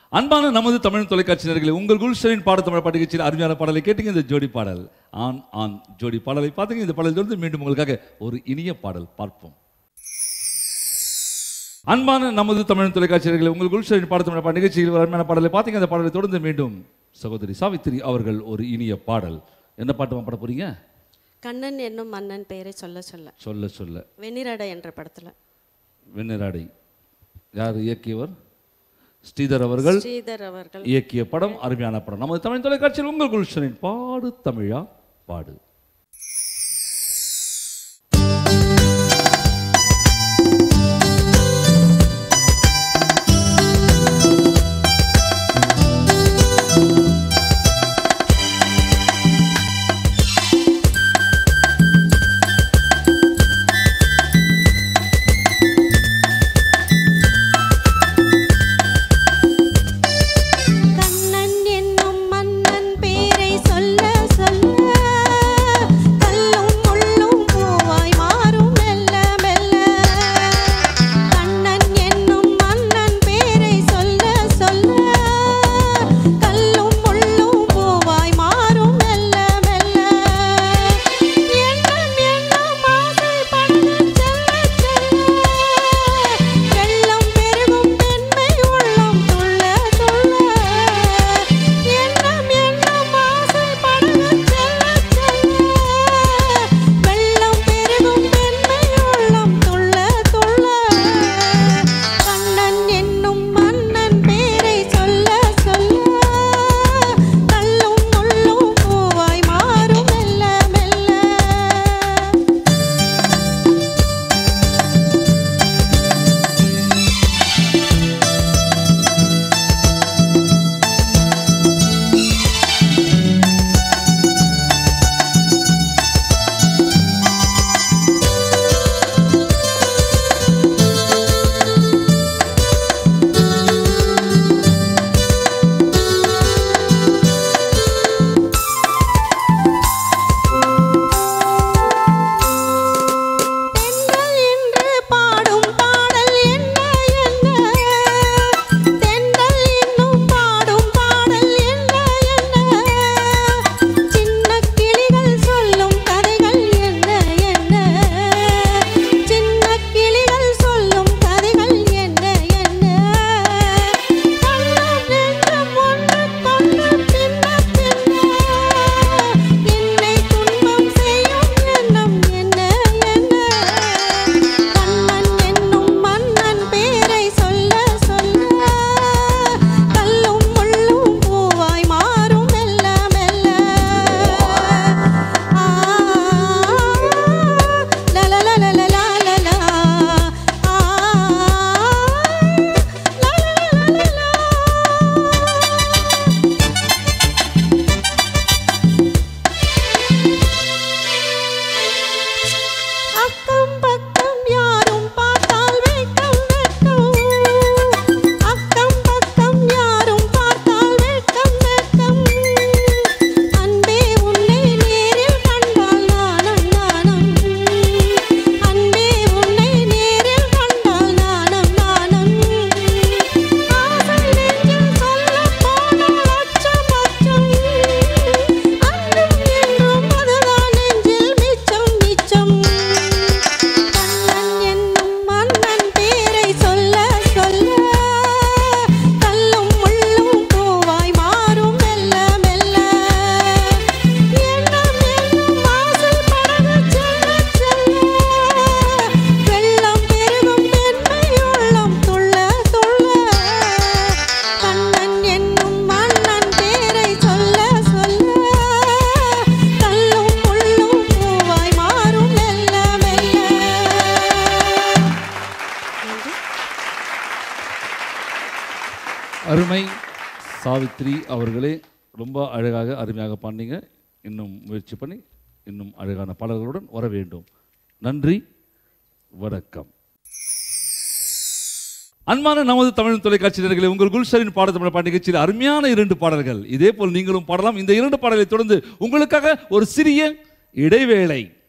அன்பான நமது தமிழ் தொலைக்காட்சியினர்களே உங்கள் குல்ஷனின் பாட தமிழ் பாட்டு நிகழ்ச்சியில் அருமையான பாடலை கேட்டீங்க இந்த ஜோடி பாடல் ஆன் ஆன் ஜோடி பாடலை பார்த்தீங்க இந்த பாடலை தொடர்ந்து மீண்டும் உங்களுக்காக ஒரு இனிய பாடல் பார்ப்போம் அன்பான நமது தமிழ் தொலைக்காட்சியர்களே உங்கள் குல்ஷனின் பாட தமிழ் பாட்டு நிகழ்ச்சியில் ஒரு அருமையான பாடலை பார்த்தீங்க அந்த பாடலை தொடர்ந்து மீண்டும் சகோதரி சாவித்திரி அவர்கள் ஒரு இனிய பாடல் என்ன பாட்டு பாட போறீங்க கண்ணன் என்னும் மன்னன் பெயரை சொல்ல சொல்ல சொல்ல சொல்ல வெண்ணிரடை என்ற படத்துல வெண்ணிராடை யார் இயக்கியவர் ஸ்ரீதர் அவர்கள் ஸ்ரீதர் அவர்கள் இயக்கிய படம் அருமையான படம் நமது தமிழ் தொலைக்காட்சியில் உங்கள் குல்ஷனின் பாடு தமிழா பாடு கண்ணன் என்னும் மன்னன் பேரை சொல்ல சொல்ல கல்லும் முள்ளும் பூவாய் மாறும் மெல்ல மெல்ல கண்ணன் என்னும் மன்னன் பேரை சொல்ல சொல்ல கல்லும் முள்ளும் பூவாய் மாறும் மெல்ல மெல்ல எண்ணம் எண்ணம் ஆசை படகச் செல்ல செல்ல வெள்ளம் பெருகும் பெண்மை உள்ளம் துள்ள துள்ள எண்ணம் எண்ணம் ஆசை படகச் செல்ல செல்ல வெள்ளம் பெருகும் பெண்மை உள்ளம் துள்ள துள்ள கண்ணன் என்னும் மன்னன் பேரை சொல்ல சொல்ல கல்லும் முள்ளும் பூவாய் மாறும் மெல்ல மெல்ல தென்றல் என்று பாடும் பாடல் என்ன என்ன தென்றல் இன்னும் பாடும் பாடல் என்ன என்ன சின்ன கிளிகள் சொல்லும் கதைகள் என்ன என்ன சின்ன கிளிகள் சொல்லும் கதைகள் என்ன என்ன கண்ணம் நெஞ்சம் ஒன்று கொண்டு பின்ன பின்ன என்னை துன்பம் செய்யும் எண்ணம் என்ன என்ன கண்ணன் என்னும் மன்னன் பேரை சொல்ல சொல்ல கல்லும் முள்ளும் பூவாய் மாறும் மெல்ல மெல்ல ஆ லா லா லா லா லா லா லா ஆ லா லா லா லா அக்கம் பக்கம் யாரும் பார்த்தால் வெட்கம் வெட்கம் அக்கம் பக்கம் யாரும் பார்த்தால் வெட்கம் வெட்கம் அன்பே உன்னை நேரில் கண்டால் நாணம் நாணம் அன்பே உன்னை நேரில் கண்டால் நாணம் நாணம் ஆசை நெஞ்சில் சொல்ல போனால் அச்சம் அச்சம் அன்றும் என்றும் அதுதான் நெஞ்சில் மிச்சம் மிச்சம் கண்ணன் என்னும் மன்னன் பேரை சொல்ல சொல்ல கல்லும் முள்ளும் பூவாய் மாறும் மெல்ல மெல்ல எண்ணம் என்னும் ஆசை படகச் செல்ல செல்ல வெள்ளம் பெருகும் பெண்மை உள்ளம் துள்ள துள்ள கண்ணன் என்னும் மன்னன் பேரை சொல்ல சொல்ல கல்லும் முள்ளும் பூவாய் மாறும் மெல்ல மெல்ல அருமை சாவித்ரி அவர்களே ரொம்ப அழகாக அருமையாக பாடினீங்க இன்னும் முயற்சி பண்ணி இன்னும் அழகான பாடல்களுடன் வர வேண்டும் நன்றி வணக்கம் அன்பான நமது தமிழ் தொலைக்காட்சியினர்களே உங்கள் குல்ஷரின் பாட தமிழ் பாட்டு நிகழ்ச்சியில் அருமையான இரண்டு பாடல்கள் இதே போல் நீங்களும் பாடலாம் இந்த இரண்டு பாடலை தொடர்ந்து உங்களுக்காக ஒரு சிறிய இடைவேளை